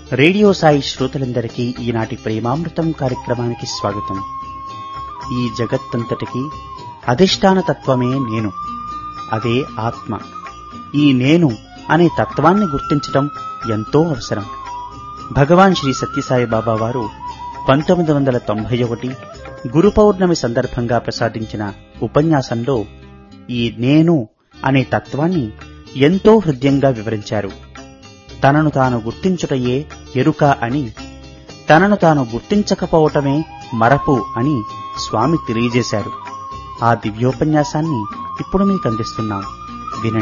radio Sai శ్రోతలందరికీ ఈనాటి ప్రేమామృతం కార్యక్రమానికి స్వాగతం ఈ జగత్తంతటికి అధిష్టాన తత్వమే నేను అదే ఆత్మ ఈ నేను అనే తత్వాన్ని గుర్తించటం ఎంతో అవసరం భగవాన్ శ్రీ సత్యసాయి బాబా వారు పంతొమ్మిది వందల తొంభై ఒకటి గురు పౌర్ణమి సందర్భంగా ప్రసాదించిన ఉపన్యాసంలో ఈ నేను అనే తత్వాన్ని ఎంతో హృదయంగా వివరించారు తనను తాను గుర్తించుటయే ఎరుక అని తనను తాను గుర్తించకపోవటమే మరపు అని స్వామి తెలియజేశారు ఆ దివ్యోపన్యాసాన్ని ఇప్పుడు మీకు అందిస్తున్నాం